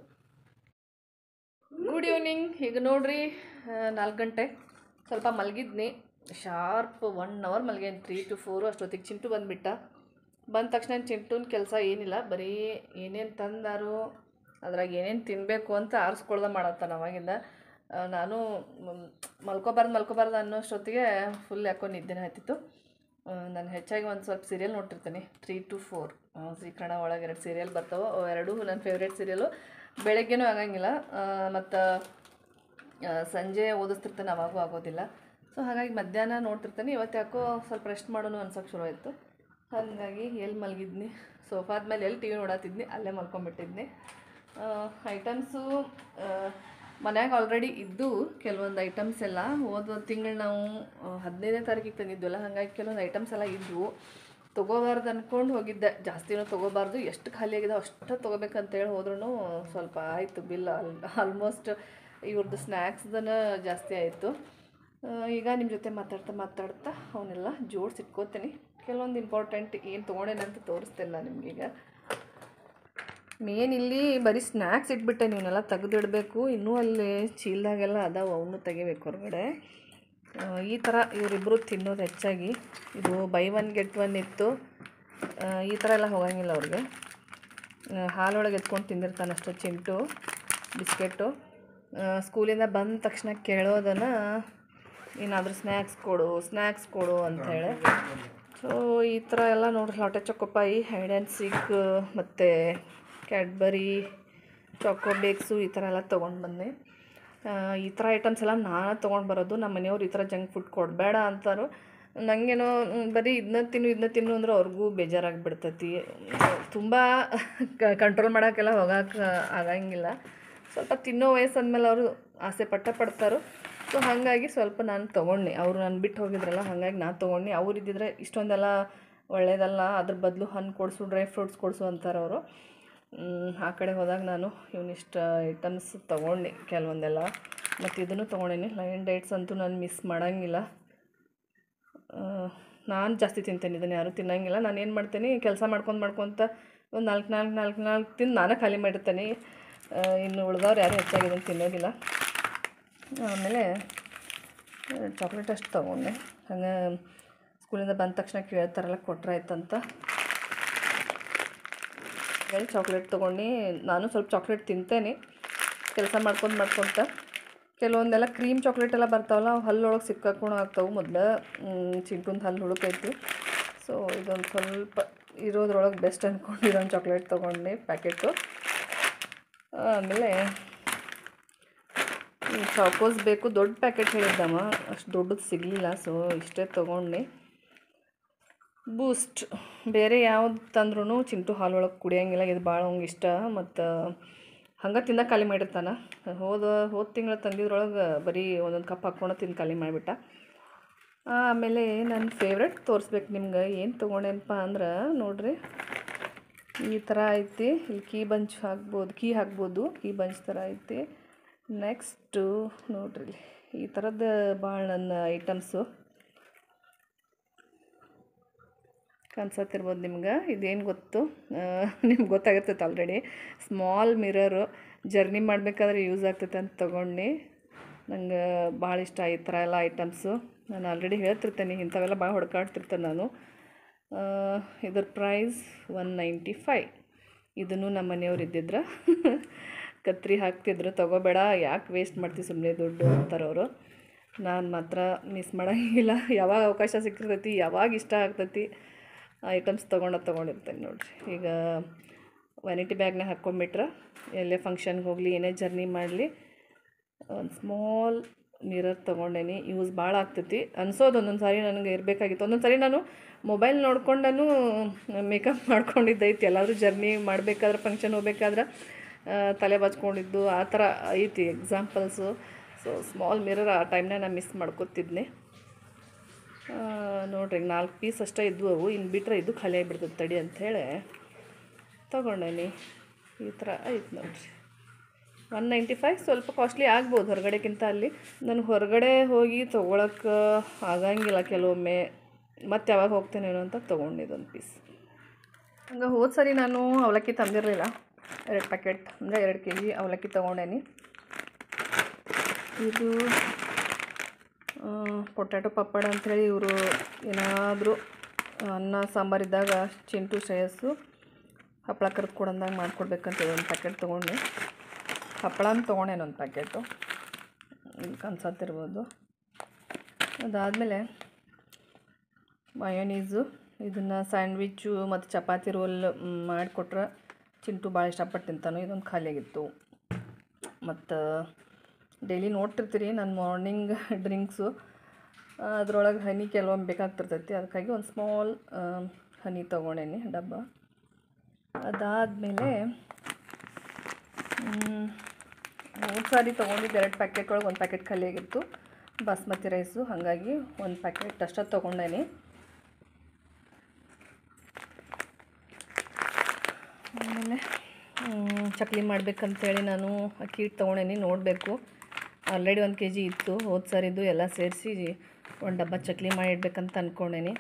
ಗುಡ್ ಈವ್ನಿಂಗ್ ಈಗ ನೋಡ್ರಿ ನಾಲ್ಕು ಗಂಟೆ ಸ್ವಲ್ಪ ಮಲಗಿದ್ನಿ ಶಾರ್ಪ್ ಒನ್ ಅವರ್ ಮಲ್ಗೇನಿ ತ್ರೀ ಟು ಫೋರು ಅಷ್ಟೊತ್ತಿಗೆ ಚಿಂಟು ಬಂದುಬಿಟ್ಟ ಬಂದ ತಕ್ಷಣ ಚಿಂಟುನ ಕೆಲಸ ಏನಿಲ್ಲ ಬರೀ ಏನೇನು ತಂದಾರು ಅದ್ರಾಗ ಏನೇನು ತಿನ್ನಬೇಕು ಅಂತ ಆರಿಸ್ಕೊಳ್ದ ಮಾಡತ್ತಾನ ಅವಾಗಿಂದ ಆ, ನಾನು ಮ್, ಮಲ್ಕೋಬಾರ್ದು ಮಲ್ಕೋಬಾರ್ದು ಅನ್ನೋಷ್ಟೊತ್ತಿಗೆ ಫುಲ್ ಯಾಕೋ ನಿದ್ದೆನೇ ಹತ್ತಿತ್ತು ನಾನು ಹೆಚ್ಚಾಗಿ ಒಂದು ಸ್ವಲ್ಪ ಸೀರಿಯಲ್ ನೋಡ್ತಿರ್ತೀನಿ three to four Zee Kannada ಒಳಗೆ ಎರಡು ಸೀರಿಯಲ್ ಬರ್ತಾವೆ ಅವು ಎರಡೂ ನನ್ನ ಫೇವ್ರೇಟ್ ಸೀರಿಯಲು ಬೆಳಗ್ಗೆನೂ ಆಗಂಗಿಲ್ಲ ಮತ್ತು ಸಂಜೆ ಓದಿಸ್ತಿರ್ತಾನೆ ಅವಾಗೂ ಆಗೋದಿಲ್ಲ ಸೊ ಹಾಗಾಗಿ ಮಧ್ಯಾಹ್ನ ನೋಡ್ತಿರ್ತಾನೆ ಇವತ್ತು ಯಾಕೋ ಸ್ವಲ್ಪ ರೆಸ್ಟ್ ಮಾಡೋಣ ಅನ್ಸೋಕೆ ಶುರು ಆಯಿತು ಹಾಗಾಗಿ ಎಲ್ಲಿ ಮಲಗಿದ್ನಿ ಸೋಫಾದ ಮೇಲೆ ಎಲ್ಲಿ ಟಿ ವಿ ನೋಡತ್ತಿದ್ನಿ ಅಲ್ಲೇ ಮಲ್ಕೊಂಬಿಟ್ಟಿದ್ನಿ ಐಟಮ್ಸು ಮನ್ಯಾಗ ಆಲ್ರೆಡಿ ಇದ್ದು ಕೆಲವೊಂದು ಐಟಮ್ಸ್ ಎಲ್ಲ ಹೋದ ತಿಂಗಳು ನಾವು ಹದಿನೈದನೇ ತಾರೀಕಿಗೆ ತಂದಿದ್ವಲ್ಲ ಹಾಗಾಗಿ ಕೆಲವೊಂದು ಐಟಮ್ಸ್ ಎಲ್ಲ ಇದ್ವು ತೊಗೋಬಾರ್ದು ಅಂದ್ಕೊಂಡು ಹೋಗಿದ್ದೆ ಜಾಸ್ತಿನೂ ತೊಗೋಬಾರ್ದು ಎಷ್ಟು ಖಾಲಿ ಆಗಿದೆ ಅಷ್ಟು ತೊಗೋಬೇಕಂತೇಳಿ ಹೋದ್ರೂ ಸ್ವಲ್ಪ ಆಯಿತು ಬಿಲ್ ಆಲ್ ಆಲ್ಮೋಸ್ಟ್ ಇವ್ರದ್ದು ಸ್ನ್ಯಾಕ್ಸ್ದನ ಜಾಸ್ತಿ ಆಯಿತು ಈಗ ನಿಮ್ಮ ಜೊತೆ ಮಾತಾಡ್ತಾ ಮಾತಾಡ್ತಾ ಅವನ್ನೆಲ್ಲ ಜೋಡಿಸಿ ಇಟ್ಕೋತೀನಿ ಕೆಲವೊಂದು ಇಂಪಾರ್ಟೆಂಟ್ ಏನು ತೊಗೊಂಡೇನಂತ ತೋರಿಸ್ತೇನೆ ನಾನು ನಿಮಗೀಗ ಮೇನ್ ಇಲ್ಲಿ ಬರೀ ಸ್ನ್ಯಾಕ್ಸ್ ಇಟ್ಬಿಟ್ಟೆ ನೀವನ್ನೆಲ್ಲ ತೆಗೆದಿಡಬೇಕು ಇನ್ನೂ ಅಲ್ಲಿ ಚೀಲ್ದಾಗೆಲ್ಲ ಅದಾವೆ ಅವನು ತೆಗಿಬೇಕು ಹೊರಗಡೆ ಆ, ಈ ಥರ ಇವರಿಬ್ಬರು ತಿನ್ನೋದು ಹೆಚ್ಚಾಗಿ ಇದು ಬೈ ಒನ್ ಗೆಟ್ ಒನ್ ಇತ್ತು ಆ, ಈ ಥರ ಎಲ್ಲ ಹೋಗಂಗಿಲ್ಲ ಅವ್ರಿಗೆ ಆ, ಹಾಲೊಳಗೆ ಎತ್ಕೊಂಡು ತಿಂದಿರ್ತಾನೆ ಅಷ್ಟೇ ಚಿಂಟು ಬಿಸ್ಕೆಟು ಆ, ಸ್ಕೂಲಿಂದ ಬಂದ ತಕ್ಷಣ ಕೇಳೋದನ್ನು ಏನಾದರೂ ಸ್ನ್ಯಾಕ್ಸ್ ಕೊಡು ಸ್ನ್ಯಾಕ್ಸ್ ಕೊಡು ಅಂಥೇಳಿ ಸೊ ಈ ಥರ ಎಲ್ಲ ನೋಡ್ರಿ Lotte choco pie hide and seek ಮತ್ತು ಕ್ಯಾಡ್ಬರಿ ಚಾಕೋ ಬೇಕ್ಸು ಈ ಥರ ಎಲ್ಲ ತೊಗೊಂಡು ಬಂದೆ ಆ, ಈ ಥರ ಐಟಮ್ಸ್ ಎಲ್ಲ ನಾನು ತೊಗೊಂಡು ಬರೋದು ನಮ್ಮ ಮನೆಯವ್ರು ಈ ಥರ ಜಂಕ್ ಫುಡ್ ಕೊಡಬೇಡ ಅಂತಾರೋ ನನಗೇನೋ ಮ್, ಬರೀ ಇದನ್ನ ತಿನ್ನು ಇದನ್ನ ತಿನ್ನು ಅಂದ್ರೆ ಅವ್ರಿಗೂ ಬೇಜಾರಾಗಿಬಿಡ್ತೈತಿ ತುಂಬ ಕಂಟ್ರೋಲ್ ಮಾಡೋಕ್ಕೆಲ್ಲ ಹೋಗಕ್ಕೆ ಆಗಂಗಿಲ್ಲ ಸ್ವಲ್ಪ ತಿನ್ನೋ ವಯಸ್ಸು ಅಂದಮೇಲೆ ಅವರು ಆಸೆ ಪಟ್ಟ ಪಡ್ತಾರೋ ಸೊ ಹಾಗಾಗಿ ಸ್ವಲ್ಪ ನಾನು ತೊಗೊಂಡೆ ಅವರು ನಾನು ಬಿಟ್ಟು ಹೋಗಿದ್ರಲ್ಲ ಹಾಗಾಗಿ ನಾನು ತೊಗೊಂಡು ಅವ್ರು ಇದ್ದಿದ್ರೆ ಇಷ್ಟೊಂದೆಲ್ಲ ಒಳ್ಳೇದಲ್ಲ ಅದ್ರ ಬದಲು ಹಣ್ಣು ಕೊಡಿಸು ಡ್ರೈ ಫ್ರೂಟ್ಸ್ ಕೊಡಿಸು ಅಂತಾರೆ ಅವರು ಆ ಕಡೆ ಹೋದಾಗ ನಾನು ಇವನಿಷ್ಟು ಐಟಮ್ಸ್ ತೊಗೊಂಡೆ ಕೆಲವೊಂದೆಲ್ಲ ಮತ್ತು ಇದನ್ನು ತೊಗೊಂಡೇನಿ ಲೈನ್ ಡೇಟ್ಸ್ ಅಂತೂ ನಾನು ಮಿಸ್ ಮಾಡೋಂಗಿಲ್ಲ ನಾನು ಜಾಸ್ತಿ ತಿಂತೇನೆ ಇದನ್ನು ಯಾರೂ ತಿನ್ನಂಗಿಲ್ಲ ನಾನು ಏನು ಮಾಡ್ತೇನೆ ಕೆಲಸ ಮಾಡ್ಕೊಂಡು ಮಾಡ್ಕೊತ ಒಂದು ನಾಲ್ಕು ನಾಲ್ಕು ನಾಲ್ಕು ನಾಲ್ಕು ತಿಂದು ನಾನೇ ಖಾಲಿ ಮಾಡಿರ್ತೇನೆ ಆ, ಇನ್ನು ಉಳ್ದವ್ರು ಯಾರು ಹೆಚ್ಚಾಗಿ ಇದನ್ನು ತಿನ್ನೋದಿಲ್ಲ ಆಮೇಲೆ ಚಾಕ್ಲೇಟ್ ಅಷ್ಟು ತೊಗೊಂಡೆ ಹಂಗೆ ಸ್ಕೂಲಿಂದ ಬಂದ ತಕ್ಷಣ ಕೇಳ್ತಾರಲ್ಲ ಕೊಟ್ರೆ ಆಯ್ತಂತ ಹಾಗಾಗಿ ಚಾಕ್ಲೇಟ್ ತೊಗೊಂಡು ನಾನು ಸ್ವಲ್ಪ ಚಾಕ್ಲೇಟ್ ತಿಂತೇನೆ ಕೆಲಸ ಮಾಡ್ಕೊಂಡು ಮಾಡ್ಕೊತ ಕೆಲವೊಂದೆಲ್ಲ ಕ್ರೀಮ್ ಚಾಕ್ಲೇಟ್ ಎಲ್ಲ ಬರ್ತಾವಲ್ಲ ಅವು ಹಲ್ಲೊಳಗೆ ಸಿಕ್ಕಾಕೊಂಡು ಆಗ್ತಾವೆ ಮೊದಲು ಚಿಂಟುಂದು ಹಲ್ಲು ಹುಡುಕೈತಿ ಸೊ ಇದೊಂದು ಸ್ವಲ್ಪ ಇರೋದ್ರೊಳಗೆ ಬೆಸ್ಟ್ ಅಂದ್ಕೊಂಡು ಇದೊಂದು ಚಾಕ್ಲೇಟ್ ತೊಗೊಂಡೆ ಪ್ಯಾಕೆಟು ಆಮೇಲೆ ಈ ಚಾಕೋಸ್ ಬೇಕು ದೊಡ್ಡ ಪ್ಯಾಕೆಟ್ ಹೇಳಿದ್ದಮ್ಮ ಅಷ್ಟು ದೊಡ್ಡದು ಸಿಗಲಿಲ್ಲ ಸೊ ಇಷ್ಟೇ ತೊಗೊಂಡೆ ಬೂಸ್ಟ್ ಬೇರೆ ಯಾವ್ದು ತಂದ್ರೂ ಚಿಂಟು ಹಾಲೊಳಗೆ ಕುಡಿಯೋಂಗಿಲ್ಲ ಇದು ಭಾಳ ಅವ್ನಿಗೆ ಇಷ್ಟ ಮತ್ತು ಹಂಗೆ ತಿಂದ ಖಾಲಿ ಮಾಡಿರ್ತಾನೆ ಹೋದ ಹೋದ ತಿಂಗಳು ತಂದಿದ್ರೊಳಗೆ ಬರೀ ಒಂದೊಂದು ಕಪ್ ಹಾಕ್ಕೊಂಡು ತಿಂದು ಖಾಲಿ ಮಾಡಿಬಿಟ್ಟ ಆಮೇಲೆ ನನ್ನ ಫೇವ್ರೆಟ್ ತೋರಿಸ್ಬೇಕು ನಿಮ್ಗೆ ಏನು ತೊಗೊಂಡೇನಪ್ಪ ಅಂದ್ರೆ ನೋಡ್ರಿ ಈ ಥರ ಐತಿ ಇಲ್ಲಿ ಕೀ ಬಂಚ್ ಹಾಕ್ಬೋದು ಕೀ ಹಾಕ್ಬೋದು ಕೀ ಬಂಚ್ ಥರ ಐತಿ ನೆಕ್ಸ್ಟು ನೋಡ್ರಿ ಇಲ್ಲಿ ಈ ಥರದ್ದು ಭಾಳ ನನ್ನ ಐಟಮ್ಸು ಕನ್ಸತ್ತಿರ್ಬೋದು ನಿಮ್ಗೆ ಇದೇನು ಗೊತ್ತು ನಿಮ್ಗೆ ಗೊತ್ತಾಗಿರ್ತೈತೆ ಆಲ್ರೆಡಿ ಸ್ಮಾಲ್ ಮಿರರು ಜರ್ನಿ ಮಾಡಬೇಕಾದ್ರೆ ಯೂಸ್ ಆಗ್ತೈತೆ ಅಂತ ತೊಗೊಂಡು ನಂಗೆ ಭಾಳ ಇಷ್ಟ ಈ ಥರ ಎಲ್ಲ ಐಟಮ್ಸು ನಾನು ಆಲ್ರೆಡಿ ಹೇಳ್ತಿರ್ತೇನೆ ಇಂಥವೆಲ್ಲ ಭಾಳ ಹುಡ್ಕಾಡ್ತಿರ್ತೇನೆ ನಾನು ಆ, ಇದ್ರ ಪ್ರೈಸ್ ಒನ್ ನೈಂಟಿ ಫೈ ಇದನ್ನು ನಮ್ಮ ಮನೆಯವ್ರು ಇದ್ದಿದ್ರು ಕತ್ರಿ ಹಾಕ್ತಿದ್ರು ತೊಗೋಬೇಡ ಯಾಕೆ ವೇಸ್ಟ್ ಮಾಡ್ತೀವಿ ಸುಮ್ಮನೆ ದುಡ್ಡು ಅಂತಾರವರು ನಾನು ಮಾತ್ರ ಮಿಸ್ ಮಾಡೋಂಗಿಲ್ಲ ಯಾವಾಗ ಅವಕಾಶ ಸಿಕ್ಕಿರ್ತೈತಿ ಯಾವಾಗ ಇಷ್ಟ ಆಗ್ತೈತಿ ಐಟಮ್ಸ್ ತೊಗೊಂಡು ತೊಗೊಂಡಿರ್ತೇನೆ ನೋಡ್ರಿ ಈಗ ವ್ಯಾನಿಟಿ ಬ್ಯಾಗ್ನಾಗ ಹಾಕ್ಕೊಂಬಿಟ್ರೆ ಎಲ್ಲೇ ಫಂಕ್ಷನ್ಗೆ ಹೋಗಲಿ ಏನೇ ಜರ್ನಿ ಮಾಡಲಿ ಒಂದು ಸ್ಮಾಲ್ ಮಿರರ್ ತೊಗೊಂಡೇನಿ ಯೂಸ್ ಭಾಳ ಆಗ್ತೈತಿ ಅನ್ಸೋದು ಒಂದೊಂದು ಸಾರಿ ನನಗೆ ಇರಬೇಕಾಗಿತ್ತು ಒಂದೊಂದು ಸಾರಿ ನಾನು ಮೊಬೈಲ್ ನೋಡ್ಕೊಂಡೂ ಮೇಕಪ್ ಮಾಡ್ಕೊಂಡಿದ್ದೈತಿ ಎಲ್ಲಾದರೂ ಜರ್ನಿ ಮಾಡಬೇಕಾದ್ರೆ ಫಂಕ್ಷನ್ ಹೋಗ್ಬೇಕಾದ್ರೆ ಆ, ತಲೆ ಬಚ್ಕೊಂಡಿದ್ದು ಆ ಥರ ಐತಿ ಎಕ್ಸಾಂಪಲ್ಸು ಸೊ ಸ್ಮಾಲ್ ಮಿರರ್ ಆ ಟೈಮ್ನಾಗ ನಾನು ಮಿಸ್ ಮಾಡ್ಕೊತಿದ್ನಿ ಆ, ನೋಡ್ರಿ ನಾಲ್ಕು ಪೀಸ್ ಅಷ್ಟೇ ಇದ್ವು ಅವು ಇನ್ನು ಬಿಟ್ಟರೆ ಇದು ಖಾಲಿ ಆಗಿಬಿಡ್ತದೆ ತಡಿ ಅಂಥೇಳಿ ತೊಗೊಂಡೇನಿ ಈ ಥರ ಐತೆ ನೋಡ್ರಿ ಒನ್ ನೈಂಟಿ ಫೈವ್ ಸ್ವಲ್ಪ ಕಾಸ್ಟ್ಲಿ ಆಗ್ಬೋದು ಹೊರಗಡೆಗಿಂತ ಅಲ್ಲಿ ನಾನು ಹೊರಗಡೆ ಹೋಗಿ ತೊಗೊಳಕ್ಕೆ ಆಗಂಗಿಲ್ಲ ಕೆಲವೊಮ್ಮೆ ಮತ್ತೆ ಯಾವಾಗ ಹೋಗ್ತೇನೇನೋ ಅಂತ ತೊಗೊಂಡಿದ್ದೊಂದು ಪೀಸ್ ಹಂಗೆ ಹೋದ ಸರಿ ನಾನು ಅವಲಕ್ಕಿ ತಂದಿರಲಿಲ್ಲ ಎರಡು ಪ್ಯಾಕೆಟ್ ಅಂದರೆ ಎರಡು ಕೆ ಜಿ ಅವಲಕ್ಕಿ ತೊಗೊಂಡೇನಿ ಇದು ಪೊಟ್ಯಾಟೊ ಪಪ್ಪಡ ಅಂಥೇಳಿ ಇವರು ಏನಾದರೂ ಅನ್ನ ಸಾಂಬಾರಿದ್ದಾಗ ಚಿಂಟು ಶ್ರೇಯಸ್ಸು ಹಪ್ಪಳ ಕರ್ದು ಕೊಡಂದಾಗ ಮಾಡ್ಕೊಡ್ಬೇಕಂತ ಒಂದು ಪ್ಯಾಕೆಟ್ ತೊಗೊಂಡೆ ಹಪ್ಪಳನ ತೊಗೊಂಡೇನು ಒಂದು ಪ್ಯಾಕೆಟು ಕನ್ಸತ್ತಿರ್ಬೋದು ಅದಾದಮೇಲೆ ಮಯೋನೀಸು ಇದನ್ನು ಸ್ಯಾಂಡ್ವಿಚ್ಚು ಮತ್ತು ಚಪಾತಿ ರೋಲ್ ಮಾಡಿಕೊಟ್ರೆ ಚಿಂಟು ಭಾಳ ಇಷ್ಟಪಟ್ಟು ತಿಂತಾನು ಇದೊಂದು ಖಾಲಿಯಾಗಿತ್ತು ಮತ್ತು ಡೈಲಿ ನೋಡ್ತಿರ್ತೀರಿ ನಾನು ಮಾರ್ನಿಂಗ್ ಡ್ರಿಂಕ್ಸು ಅದ್ರೊಳಗೆ ಹನಿ ಕೆಲವೊಮ್ಮೆ ಬೇಕಾಗ್ತಿರ್ತೈತಿ ಅದಕ್ಕಾಗಿ ಒಂದು ಸ್ಮಾಲ್ ಹನಿ ತೊಗೊಂಡೇನಿ ಡಬ್ಬ ಅದಾದಮೇಲೆ ಮೂರು ಸಾರಿ ತೊಗೊಂಡಿದ್ದು ಎರಡು ಪ್ಯಾಕೆಟ್ ಒಳಗೆ ಒಂದು ಪ್ಯಾಕೆಟ್ ಖಾಲಿ ಆಗಿತ್ತು ಬಾಸ್ಮತಿ ರೈಸು ಹಾಗಾಗಿ ಒಂದು ಪ್ಯಾಕೆಟ್ ಅಷ್ಟೇ ತೊಗೊಂಡೇನಿ ಆಮೇಲೆ ಹ್ಮ್, ಚಕ್ಲಿ ಮಾಡ್ಬೇಕಂತೇಳಿ ನಾನು ಅಕ್ಕಿ ಹಿಟ್ಟು ತೊಗೊಂಡೇನಿ ನೋಡಬೇಕು ಆಲ್ರೆಡಿ ಒಂದು ಕೆ ಜಿ ಇತ್ತು ಹೋದ ಸಾರಿದ್ದು ಎಲ್ಲ ಸೇರಿಸಿ ಒಂದು ಡಬ್ಬ ಚಕ್ಲಿ ಮಾಡಿಡ್ಬೇಕಂತ ಅಂದ್ಕೊಂಡೇನಿ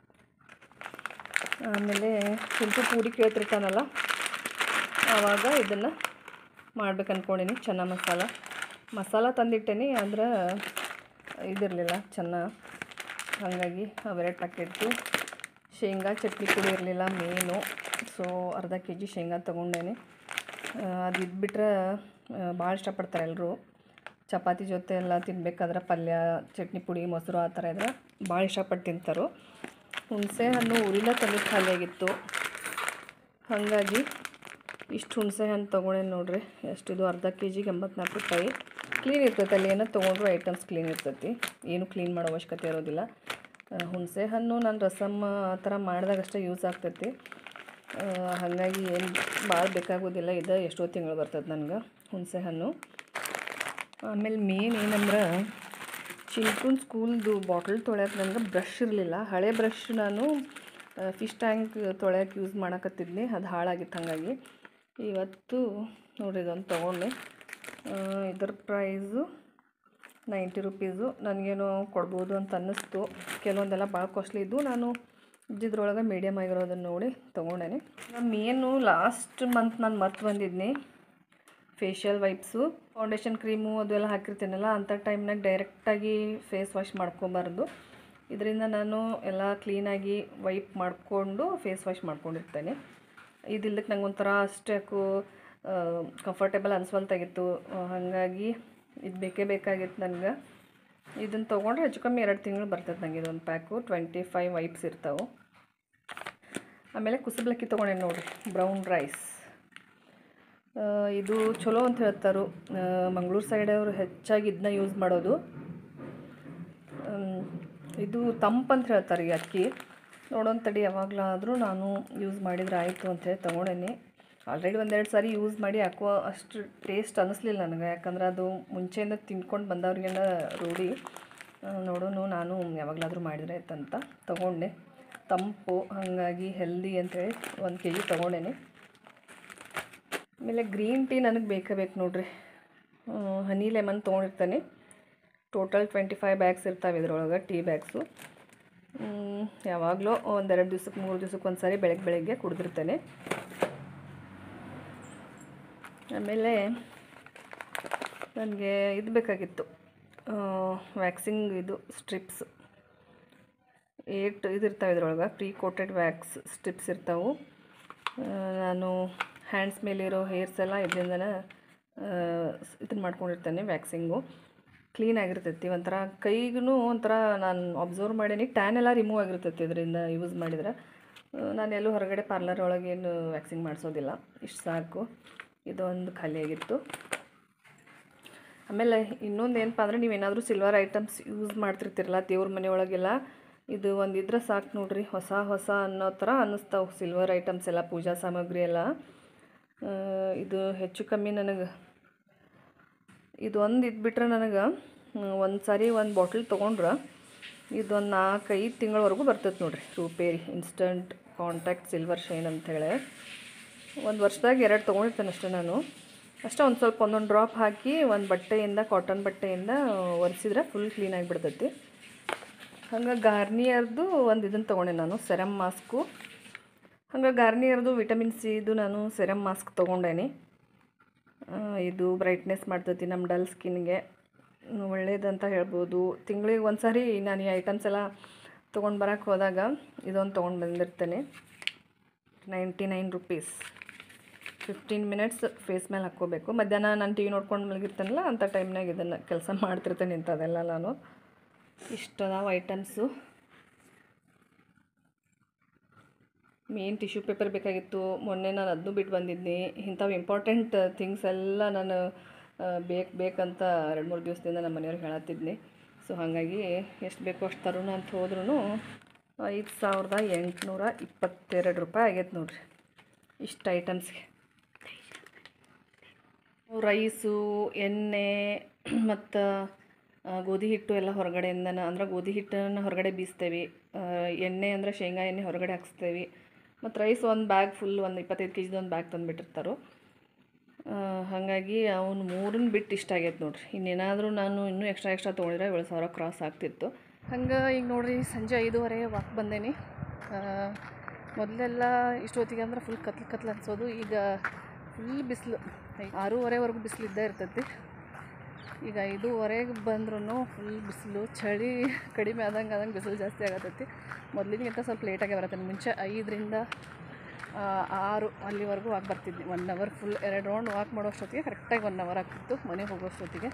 ಆಮೇಲೆ ಕುಂಟು ಪೂರಿ ಕೇಳ್ತಿರ್ತಾನಲ್ಲ ಆವಾಗ ಇದನ್ನು ಮಾಡ್ಬೇಕು ಅಂದ್ಕೊಂಡೀನಿ ಚೆನ್ನ ಮಸಾಲ ಮಸಾಲ ತಂದಿಟ್ಟೇನಿ ಆದ್ರೆ ಇದಿರಲಿಲ್ಲ ಚೆನ್ನ ಹಾಗಾಗಿ ಅವೆರಡು ಪ್ಯಾಕೆಟು ಶೇಂಗಾ ಚಟ್ನಿ ಪುಡಿ ಇರಲಿಲ್ಲ ಮೇನು ಸೊ ಅರ್ಧ ಕೆ ಜಿ ಶೇಂಗಾ ತೊಗೊಂಡೇನೆ ಅದು ಇದ್ಬಿಟ್ರೆ ಭಾಳ ಇಷ್ಟಪಡ್ತಾರೆ ಎಲ್ಲರೂ ಚಪಾತಿ ಜೊತೆ ಎಲ್ಲ ತಿನ್ಬೇಕಾದ್ರೆ ಪಲ್ಯ ಚಟ್ನಿ ಪುಡಿ ಮೊಸರು ಆ ಥರ ಇದ್ರೆ ಭಾಳ ಇಷ್ಟಪಟ್ಟು ತಿಂತಾರೆ ಹುಣಸೆ ಹಣ್ಣು ಉರಿಲ ತಂದು ಖಾಲಿಯಾಗಿತ್ತು ಹಾಗಾಗಿ ಇಷ್ಟು ಹುಣಸೆ ಹಣ್ಣು ತೊಗೊಂಡೇನು ನೋಡ್ರಿ ಎಷ್ಟಿದು ಅರ್ಧ ಕೆ ಜಿಗೆ ಎಂಬತ್ನಾಲ್ಕು ರೂಪಾಯಿ ಕ್ಲೀನ್ ಇರ್ತೈತೆ ಅಲ್ಲಿ ಏನೋ ತೊಗೊಂಡ್ರು ಐಟಮ್ಸ್ ಕ್ಲೀನ್ ಇರ್ತೈತಿ ಏನು ಕ್ಲೀನ್ ಮಾಡೋ ಅವಶ್ಯಕತೆ ಇರೋದಿಲ್ಲ ಆ, ಹುಣಸೆ ಹಣ್ಣು ನಾನು ರಸಮ್ ಆ ಥರ ಮಾಡಿದಾಗ ಅಷ್ಟೇ ಯೂಸ್ ಆಗ್ತೈತಿ ಆ, ಹಾಗಾಗಿ ಏನು ಭಾಳ ಬೇಕಾಗೋದಿಲ್ಲ ಇದು ಎಷ್ಟೋ ತಿಂಗಳು ಬರ್ತದೆ ನನಗೆ ಹುಣಸೆ ಹಣ್ಣು ಆಮೇಲೆ ಮೇನ್ ಏನಂದ್ರೆ ಚಿಲ್ಕುನ್ ಸ್ಕೂಲ್ದು ಬಾಟಲ್ ತೊಳ್ಯಕ್ಕೆ ನನಗೆ ಬ್ರಷ್ ಇರಲಿಲ್ಲ ಹಳೆ ಬ್ರಷ್ ನಾನು ಫಿಶ್ ಟ್ಯಾಂಕ್ ತೊಳ್ಯಕ್ಕೆ ಯೂಸ್ ಮಾಡಕತ್ತಿದ್ನಿ ಅದು ಹಾಳಾಗಿತ್ತು ಹಾಗಾಗಿ ಇವತ್ತು ನೋಡ್ರಿ ಇದೊಂದು ತೊಗೊಂಡೆ ಆ, ಇದ್ರ ಪ್ರೈಸು ನೈಂಟಿ ರುಪೀಸು ನನಗೇನೋ ಕೊಡ್ಬೋದು ಅಂತ ಅನ್ನಿಸ್ತು ಕೆಲವೊಂದೆಲ್ಲ ಭಾಳ ಕಾಸ್ಟ್ಲಿ ಇದ್ದು ನಾನು ಇದ್ದಿದ್ರೊಳಗೆ ಮೀಡಿಯಮ್ ಆಗಿರೋದನ್ನು ನೋಡಿ ತೊಗೊಂಡೇನೆ ಮೇನು ಲಾಸ್ಟ್ ಮಂತ್ ನಾನು ಮತ್ತೆ ಬಂದಿದ್ನಿ ಫೇಶಿಯಲ್ ವೈಪ್ಸು ಫೌಂಡೇಶನ್ ಕ್ರೀಮು ಅದೆಲ್ಲ ಹಾಕಿರ್ತೀನಲ್ಲ ಅಂಥ ಟೈಮ್ನಾಗ ಡೈರೆಕ್ಟಾಗಿ ಫೇಸ್ ವಾಶ್ ಮಾಡ್ಕೊಬಾರ್ದು ಇದರಿಂದ ನಾನು ಎಲ್ಲ ಕ್ಲೀನಾಗಿ ವೈಪ್ ಮಾಡಿಕೊಂಡು ಫೇಸ್ ವಾಶ್ ಮಾಡ್ಕೊಂಡಿರ್ತೇನೆ ಇದಿಲ್ಲದಕ್ಕೆ ನಂಗೆ ಒಂಥರ ಅಷ್ಟಕ್ಕೂ ಕಂಫರ್ಟೇಬಲ್ ಅನಿಸ್ವಲ್ತಾಗಿತ್ತು ಹಾಗಾಗಿ ಇದು ಬೇಕೇ ಬೇಕಾಗಿತ್ತು ನನಗೆ ಇದನ್ನು ತೊಗೊಂಡ್ರೆ ಹೆಚ್ಚು ಕಮ್ಮಿ ಎರಡು ತಿಂಗಳು ಬರ್ತದೆ ನನಗೆ ಇದೊಂದು ಪ್ಯಾಕು ಟ್ವೆಂಟಿ ಫೈವ್ ವೈಪ್ಸ್ ಇರ್ತಾವೆ ಆಮೇಲೆ ಕುಸುಬ್ಲಕ್ಕಿ ತೊಗೊಂಡೆ ನೋಡಿರಿ ಬ್ರೌನ್ ರೈಸ್ ಆ, ಇದು ಚಲೋ ಅಂತ ಹೇಳ್ತಾರೆ ಮಂಗಳೂರು ಸೈಡವರು ಹೆಚ್ಚಾಗಿ ಇದನ್ನ ಯೂಸ್ ಮಾಡೋದು ಆಮ್, ಇದು ತಂಪಂತ ಹೇಳ್ತಾರೆ ಈ ಅಕ್ಕಿ ನೋಡೋನ್ ತಡಿ ಯಾವಾಗಲಾದರೂ ನಾನು ಯೂಸ್ ಮಾಡಿದ್ರೆ ಆಯಿತು ಅಂತೇಳಿ ತೊಗೊಂಡೇನಿ ಆಲ್ರೆಡಿ ಒಂದೆರಡು ಸಾರಿ ಯೂಸ್ ಮಾಡಿ ಯಾಕೋ ಅಷ್ಟು ಟೇಸ್ಟ್ ಅನ್ನಿಸ್ಲಿಲ್ಲ ನನಗೆ ಯಾಕಂದ್ರೆ ಅದು ಮುಂಚೆಯಿಂದ ತಿನ್ಕೊಂಡು ಬಂದವ್ರಿಗೆಲ್ಲ ರೂಢಿ ಆ, ನೋಡೋಣ ನಾನು ಯಾವಾಗಲಾದರೂ ಮಾಡಿದ್ರೆ ಆಯ್ತಂತ ತೊಗೊಂಡೆ ತಂಪು ಹಾಗಾಗಿ ಹೆಲ್ದಿ ಅಂತೇಳಿ ಒಂದು ಕೆ ಜಿ ತೊಗೊಂಡೇನೆ ಆಮೇಲೆ ಗ್ರೀನ್ ಟೀ ನನಗೆ ಬೇಕೇ ಬೇಕು ನೋಡ್ರಿ ಹನಿ ಲೆಮನ್ ತೊಗೊಂಡಿರ್ತಾನೆ ಟೋಟಲ್ ಟ್ವೆಂಟಿ ಫೈವ್ ಬ್ಯಾಗ್ಸ್ ಇರ್ತಾವೆ ಇದ್ರೊಳಗೆ ಟೀ ಬ್ಯಾಗ್ಸು ಯಾವಾಗಲೂ ಒಂದೆರಡು ದಿವ್ಸಕ್ಕೆ ಮೂರು ದಿವ್ಸಕ್ಕೆ ಒಂದು ಸಾರಿ ಬೆಳಗ್ಗೆ ಬೆಳಗ್ಗೆ ಕುಡಿದಿರ್ತೇನೆ ಆಮೇಲೆ ನನಗೆ ಇದು ಬೇಕಾಗಿತ್ತು ವ್ಯಾಕ್ಸಿಂಗ್ ಇದು ಸ್ಟ್ರಿಪ್ಸ್ ಏಟ್ ಇದಿರ್ತಾವೆ ಇದ್ರೊಳಗೆ ಪ್ರೀ ಕೋಟೆಡ್ ವ್ಯಾಕ್ಸ್ ಸ್ಟ್ರಿಪ್ಸ್ ಇರ್ತಾವೆ ನಾನು ಹ್ಯಾಂಡ್ಸ್ ಮೇಲಿರೋ ಹೇರ್ಸ್ ಎಲ್ಲ ಇದರಿಂದನೇ ಇದನ್ನ ಮಾಡ್ಕೊಂಡಿರ್ತೇನೆ ವ್ಯಾಕ್ಸಿಂಗು ಕ್ಲೀನ್ ಆಗಿರ್ತೈತಿ ಒಂಥರ ಕೈಗೂ ಒಂಥರ ನಾನು ಅಬ್ಸರ್ವ್ ಮಾಡೀನಿ ಟ್ಯಾನ್ ಎಲ್ಲ ರಿಮೂವ್ ಆಗಿರ್ತೈತಿ ಇದರಿಂದ ಯೂಸ್ ಮಾಡಿದ್ರೆ ಆ, ನಾನು ಎಲ್ಲೂ ಹೊರಗಡೆ ಪಾರ್ಲರ್ ಒಳಗೆ ಏನು ವ್ಯಾಕ್ಸಿಂಗ್ ಮಾಡಿಸೋದಿಲ್ಲ ಇಷ್ಟು ಸಾಕು ಇದೊಂದು ಖಾಲಿಯಾಗಿತ್ತು ಆಮೇಲೆ ಇನ್ನೊಂದು ಏನಪ್ಪ ಅಂದರೆ ನೀವೇನಾದರೂ ಸಿಲ್ವರ್ ಐಟಮ್ಸ್ ಯೂಸ್ ಮಾಡ್ತಿರ್ತಿರಲ್ಲ ದೇವ್ರ ಮನೆಯೊಳಗೆಲ್ಲ ಇದು ಒಂದು ಇದ್ರೆ ಸಾಕು ನೋಡ್ರಿ ಹೊಸ ಹೊಸ ಅನ್ನೋ ಥರ ಅನ್ನಿಸ್ತಾವೆ ಸಿಲ್ವರ್ ಐಟಮ್ಸ್ ಎಲ್ಲ ಪೂಜಾ ಸಾಮಗ್ರಿ ಎಲ್ಲ ಆ, ಇದು ಹೆಚ್ಚು ಕಮ್ಮಿ ನನಗೆ ಇದು ಒಂದು ಇದ್ಬಿಟ್ರೆ ನನಗೆ ಒಂದು ಸಾರಿ ಒಂದು ಬಾಟ್ಲ್ ತೊಗೊಂಡ್ರೆ ಇದೊಂದು ನಾಲ್ಕೈದು ತಿಂಗಳವರೆಗೂ ಬರ್ತೈತೆ ನೋಡ್ರಿ ರೂಪೇರಿ ಇನ್ಸ್ಟಂಟ್ ಕಾಂಟ್ಯಾಕ್ಟ್ ಸಿಲ್ವರ್ ಶೈನ್ ಅಂಥೇಳಿ ಒಂದು ವರ್ಷದಾಗ ಎರಡು ತೊಗೊಂಡಿರ್ತೇನೆ ಅಷ್ಟೇ ನಾನು ಅಷ್ಟೇ ಒಂದು ಸ್ವಲ್ಪ ಒಂದೊಂದು ಡ್ರಾಪ್ ಹಾಕಿ ಒಂದು ಬಟ್ಟೆಯಿಂದ ಕಾಟನ್ ಬಟ್ಟೆಯಿಂದ ಒರೆಸಿದ್ರೆ ಫುಲ್ ಕ್ಲೀನ್ ಆಗಿಬಿಡ್ತೈತಿ ಹಂಗೆ ಗಾರ್ನಿಯರ್ದು ಒಂದು ಇದನ್ನು ತೊಗೊಂಡೆ ನಾನು ಸೆರಮ್ ಮಾಸ್ಕು ಹಂಗೆ ಗಾರ್ನಿಯರ್ದು ವಿಟಮಿನ್ ಸಿದು ನಾನು ಸೆರಮ್ ಮಾಸ್ಕ್ ತೊಗೊಂಡೇನಿ ಆ, ಇದು ಬ್ರೈಟ್ನೆಸ್ ಮಾಡ್ತೈತಿ ನಮ್ಮ ಡಲ್ ಸ್ಕಿನ್ಗೆ ಒಳ್ಳೇದಂತ ಹೇಳ್ಬೋದು ತಿಂಗಳಿಗೆ ಒಂದು ಸಾರಿ ನಾನು ಈ ಐಟಮ್ಸ್ ಎಲ್ಲ ತೊಗೊಂಡು ಬರೋಕ್ಕೆ ಹೋದಾಗ ಇದೊಂದು ತೊಗೊಂಡು ಬಂದಿರ್ತೇನೆ ninety nine rupees fifteen minutes face ಮೇಲೆ ಹಾಕ್ಕೋಬೇಕು ಮಧ್ಯಾಹ್ನ ನಾನು ಟಿ ವಿ ನೋಡ್ಕೊಂಡು ಮಲಗಿರ್ತೇನಲ್ಲ ಅಂಥ ಟೈಮ್ನಾಗ ಇದನ್ನು ಕೆಲಸ ಮಾಡ್ತಿರ್ತೇನೆ ಇಂಥದ್ದೆಲ್ಲ ನಾನು ಇಷ್ಟದಾವ ಐಟಮ್ಸು ಮೇನ್ ಟಿಶ್ಯೂ ಪೇಪರ್ ಬೇಕಾಗಿತ್ತು ಮೊನ್ನೆ ನಾನು ಅದನ್ನು ಬಿಟ್ಟು ಬಂದಿದ್ನಿ ಇಂಥವು ಇಂಪಾರ್ಟೆಂಟ್ ಥಿಂಗ್ಸ್ ಎಲ್ಲ ನಾನು ಬೇಕು ಬೇಕಂತ ಎರಡು ಮೂರು ದಿವಸದಿಂದ ನಮ್ಮ ಮನೆಯವ್ರಿಗೆ ಹೇಳತ್ತಿದ್ನಿ ಸೊ ಹಾಗಾಗಿ ಎಷ್ಟು ಬೇಕೋ ಅಷ್ಟು ತರೋಣ ಅಂತ ಹೋದ್ರೂ ಐದು ಸಾವಿರದ ಎಂಟುನೂರ ಇಪ್ಪತ್ತೆರಡು ರೂಪಾಯಿ ಆಗೈತೆ ನೋಡ್ರಿ ಇಷ್ಟು ಐಟಮ್ಸ್ಗೆ ರೈಸು ಎಣ್ಣೆ ಮತ್ತು ಗೋಧಿ ಹಿಟ್ಟು ಎಲ್ಲ ಹೊರಗಡೆಯಿಂದನ ಅಂದ್ರೆ ಗೋಧಿ ಹಿಟ್ಟನ್ನು ಹೊರಗಡೆ ಬೀಸ್ತೇವೆ ಆ, ಎಣ್ಣೆ ಅಂದರೆ ಶೇಂಗಾ ಎಣ್ಣೆ ಹೊರಗಡೆ ಹಾಕ್ಸ್ತೇವೆ ಮತ್ತು ರೈಸ್ ಒಂದು ಬ್ಯಾಗ್ ಫುಲ್ ಒಂದು ಇಪ್ಪತ್ತೈದು ಕೆ ಜಿದು ಒಂದು ಬ್ಯಾಗ್ ತಂದುಬಿಟ್ಟಿರ್ತಾರೋ ಹಾಗಾಗಿ ಅವ್ನು ಮೂರನ್ನ ಬಿಟ್ಟು ಇಷ್ಟ ಆಗೈತೆ ನೋಡ್ರಿ ಇನ್ನೇನಾದರೂ ನಾನು ಇನ್ನೂ ಎಕ್ಸ್ಟ್ರಾ ಎಕ್ಸ್ಟ್ರಾ ತೊಗೊಂಡಿದ್ರೆ ಏಳು ಸಾವಿರ ಕ್ರಾಸ್ ಆಗ್ತಿತ್ತು ಹಂಗೆ ಈಗ ನೋಡ್ರಿ ಸಂಜೆ ಐದೂವರೆ ವಾಕ್ ಬಂದೇನಿ ಆ, ಮೊದಲೆಲ್ಲ ಇಷ್ಟೊತ್ತಿಗೆ ಅಂದ್ರೆ ಫುಲ್ ಕತ್ಲು ಕತ್ಲು ಅನ್ಸೋದು ಈಗ ಫುಲ್ ಬಿಸಿಲು ಆರೂವರೆವರೆಗೂ ಬಿಸಿಲು ಇದ್ದೇ ಇರ್ತೈತಿ ಈಗ ಐದೂವರೆಗೆ ಬಂದ್ರೂ ಫುಲ್ ಬಿಸಿಲು ಚಳಿ ಕಡಿಮೆ ಆದಂಗೆ ಆದಂಗೆ ಬಿಸಿಲು ಜಾಸ್ತಿ ಆಗತ್ತೈತಿ ಮೊದಲಿಗಿಂತ ಸ್ವಲ್ಪ ಲೇಟಾಗೆ ಬರತ್ತೆ ಮುಂಚೆ ಐದರಿಂದ ಆ, ಆರು ಅಲ್ಲಿವರೆಗೂ ವಾಕ್ ಬರ್ತಿದ್ವಿ ಒನ್ ಅವರ್ ಫುಲ್ ಎರಡು ರೌಂಡ್ ವಾಕ್ ಮಾಡೋಷ್ಟೊತ್ತಿಗೆ ಕರೆಕ್ಟಾಗಿ ಒನ್ ಅವರ್ ಆಗ್ತಿತ್ತು ಮನೆಗೆ ಹೋಗೋಷ್ಟೊತ್ತಿಗೆ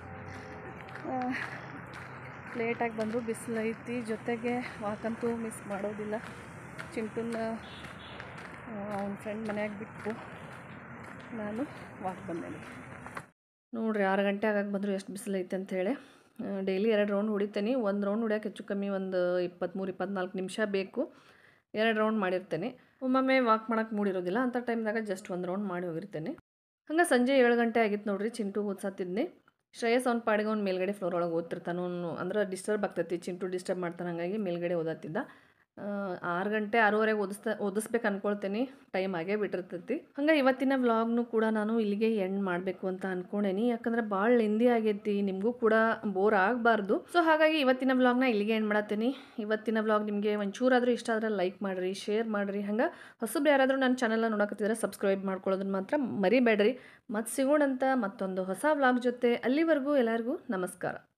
ಲೇಟಾಗಿ ಬಂದರೂ ಬಿಸಿಲು ಐತಿ ಜೊತೆಗೆ ವಾಕಂತೂ ಮಿಸ್ ಮಾಡೋದಿಲ್ಲ ಚಿಂಟುನ ಅವನ ಫ್ರೆಂಡ್ ಮನ್ಯಾಗ ಬಿಟ್ಟು ನಾನು ವಾಕ್ ಬಂದೇನೆ ನೋಡ್ರಿ ಆರು ಗಂಟೆ ಆಗಾಗ ಬಂದರೂ ಎಷ್ಟು ಬಿಸಿಲು ಐತೆ ಅಂಥೇಳಿ ಡೈಲಿ ಎರಡು ರೌಂಡ್ ಹೊಡಿತೇನೆ ಒಂದು ರೌಂಡ್ ಹೊಡ್ಯೋಕೆ ಹೆಚ್ಚು ಕಮ್ಮಿ ಒಂದು ಇಪ್ಪತ್ತ್ಮೂರು ಇಪ್ಪತ್ನಾಲ್ಕು ನಿಮಿಷ ಬೇಕು ಎರಡು ರೌಂಡ್ ಮಾಡಿರ್ತೇನೆ ಒಮ್ಮೊಮ್ಮೆ ವಾಕ್ ಮಾಡೋಕೆ ಮೂಡಿರೋದಿಲ್ಲ ಅಂಥ ಟೈಮ್ದಾಗ ಜಸ್ಟ್ ಒಂದು ರೌಂಡ್ ಮಾಡಿ ಹೋಗಿರ್ತೇನೆ ಹಂಗೆ ಸಂಜೆ ಏಳು ಗಂಟೆ ಆಗಿತ್ತು ನೋಡ್ರಿ ಚಿಂಟು ಓದ್ಸತ್ತಿದ್ನಿ ಶ್ರೇಯಸ್ ಅವ್ನ ಪಾಡಿಗೆ ಅವ್ನು ಮೇಲ್ಗಡೆ ಫ್ಲೋರ್ ಒಳಗೆ ಓದ್ತಿರ್ತಾನೆ ಅವನು ಅಂದ್ರೆ ಡಿಸ್ಟರ್ಬ್ ಆಗ್ತೈತಿ ಚಿಂಟು ಡಿಸ್ಟರ್ಬ್ ಮಾಡ್ತಾನೆ ಹಾಗಾಗಿ ಮೇಲ್ಗಡೆ ಓದತ್ತಿದ್ದ ಆ, ಆರು ಗಂಟೆ ಆರೂವರೆಗೆ ಓದಿಸ್ತಾ ಓದಿಸ್ಬೇಕು ಅನ್ಕೊಳ್ತೇನೆ ಟೈಮ್ ಆಗೇ ಬಿಟ್ಟಿರ್ತೈತಿ ಹಂಗೆ ಇವತ್ತಿನ ವ್ಲಾಗ್ನು ಕೂಡ ನಾನು ಇಲ್ಲಿಗೆ ಎಂಡ್ ಮಾಡಬೇಕು ಅಂತ ಅನ್ಕೊಂಡೇನಿ ಯಾಕಂದ್ರೆ ಭಾಳ ಲೆಂದಿ ಆಗೈತಿ ನಿಮಗೂ ಕೂಡ ಬೋರ್ ಆಗಬಾರ್ದು ಸೊ ಹಾಗಾಗಿ ಇವತ್ತಿನ ವ್ಲಾಗ್ನ ಇಲ್ಲಿಗೆ ಎಂಡ್ ಮಾಡತ್ತೀನಿ ಇವತ್ತಿನ ವ್ಲಾಗ್ ನಿಮಗೆ ಒಂಚೂರಾದರೂ ಇಷ್ಟ ಆದ್ರೆ ಲೈಕ್ ಮಾಡಿರಿ ಶೇರ್ ಮಾಡಿರಿ ಹಂಗೆ ಹೊಸಬ್ರು ಯಾರಾದರೂ ನನ್ನ ಚಾನಲ್ನ ನೋಡಕತ್ತಿದ್ರೆ ಸಬ್ಸ್ಕ್ರೈಬ್ ಮಾಡ್ಕೊಳ್ಳೋದನ್ನ ಮಾತ್ರ ಮರಿಬೇಡ್ರಿ ಮತ್ತು ಸಿಗೋಣಂತ ಮತ್ತೊಂದು ಹೊಸ ವ್ಲಾಗ್ ಜೊತೆ ಅಲ್ಲಿವರೆಗೂ ಎಲ್ಲರಿಗೂ ನಮಸ್ಕಾರ